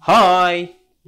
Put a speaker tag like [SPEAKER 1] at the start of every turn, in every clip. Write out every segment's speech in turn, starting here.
[SPEAKER 1] Hi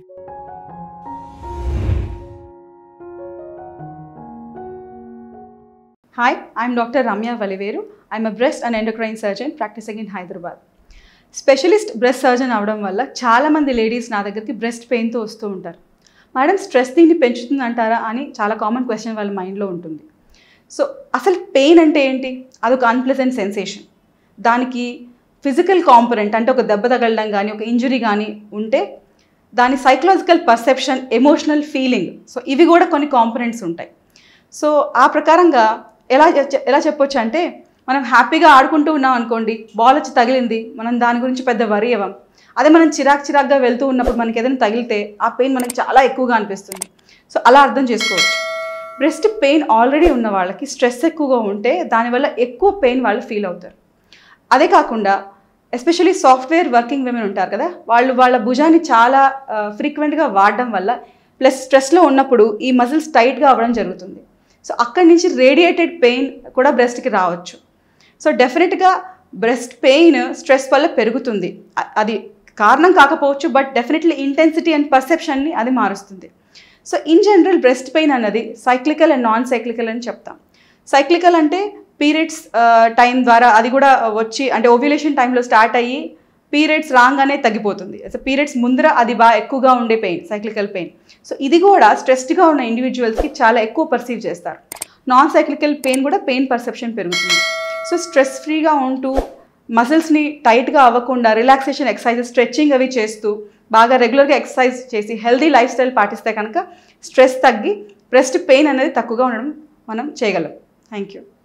[SPEAKER 2] Hi, I'm Dr. Ramya Valiveru. I'm a breast and endocrine surgeon practicing in Hyderabad. Specialist breast surgeon అవడం వల్ల చాలామంది ladies నా దగ్గరికి breast పెయిన్తో వస్తూ ఉంటారు మేడం స్ట్రెస్ దీన్ని పెంచుతుంది అంటారా అని చాలా కామన్ క్వశ్చన్ వాళ్ళ మైండ్లో ఉంటుంది సో అసలు పెయిన్ అంటే ఏంటి అదొక అన్ప్లెజెంట్ సెన్సేషన్ దానికి ఫిజికల్ కాంపరెంట్ అంటే ఒక దెబ్బ తగలడం కానీ ఒక ఇంజురీ కానీ ఉంటే దాని psychological perception emotional feeling so ఇవి కూడా కొన్ని కాంపరెంట్స్ ఉంటాయి సో ఆ ప్రకారంగా ఎలా చె- ఎలా చెప్పొచ్చు అంటే మనం హ్యాపీగా ఆడుకుంటూ ఉన్నాం అనుకోండి బాల్ వచ్చి తగిలింది మనం దాని గురించి పెద్ద వరి అవ్వం అదే మనం చిరాక్ చిరాక్గా వెళ్తూ ఉన్నప్పుడు మనకి ఏదైనా తగిలితే ఆ పెయిన్ మనకి చాలా ఎక్కువగా అనిపిస్తుంది సో అలా అర్థం చేసుకోవచ్చు బ్రెస్ట్ పెయిన్ ఆల్రెడీ ఉన్న వాళ్ళకి స్ట్రెస్ ఎక్కువగా ఉంటే దానివల్ల ఎక్కువ పెయిన్ వాళ్ళు ఫీల్ అవుతారు అదే కాకుండా ఎస్పెషలీ సాఫ్ట్వేర్ వర్కింగ్ విమెన్ ఉంటారు కదా వాళ్ళు వాళ్ళ భుజాన్ని చాలా ఫ్రీక్వెంట్గా వాడడం వల్ల ప్లస్ స్ట్రెస్లో ఉన్నప్పుడు ఈ మజిల్స్ టైట్గా అవ్వడం జరుగుతుంది సో అక్కడి నుంచి రేడియేటెడ్ పెయిన్ కూడా బ్రెస్ట్కి రావచ్చు సో డెఫినెట్గా బ్రెస్ట్ పెయిన్ స్ట్రెస్ వల్ల పెరుగుతుంది అ- అది కారణం కాకపోవచ్చు బట్ డెఫినెట్లీ ఇంటెన్సిటీ అండ్ పర్సెప్షన్ని అది మారుస్తుంది so in general breast pain అన్నది సైక్లికల్ అండ్ నాన్ సైక్లికల్ అని చెప్తాం సైక్లికల్ అంటే పీరియడ్స్ టైం ద్వారా అది కూడా వచ్చి అంటే ఓవ్యులేషన్ టైంలో స్టార్ట్ అయ్యి పీరియడ్స్ రాగానే తగ్గిపోతుంది సో పీరియడ్స్ ముందర అది బాగా ఎక్కువగా ఉండే పెయిన్ సైక్లికల్ పెయిన్ సో ఇది కూడా స్ట్రెస్డ్గా ఉన్న ఇండివిజువల్స్కి చాలా ఎక్కువ పర్సీవ్ చేస్తారు నాన్ సైక్లికల్ పెయిన్ కూడా పెయిన్ పర్సెప్షన్ పెరుగుతుంది సో స్ట్రెస్ ఫ్రీగా ఉంటూ మసిల్స్ని టైట్గా అవ్వకుండా రిలాక్సేషన్ ఎక్సర్సైజెస్ స్ట్రెచ్చింగ్ అవి చేస్తూ బాగా రెగ్యులర్గా ఎక్సర్సైజ్ చేసి హెల్దీ లైఫ్ స్టైల్ పాటిస్తే కనుక స్ట్రెస్ తగ్గి బ్రెస్ట్ పెయిన్ అనేది తక్కువగా ఉండడం మనం చేయగలం థ్యాంక్ యూ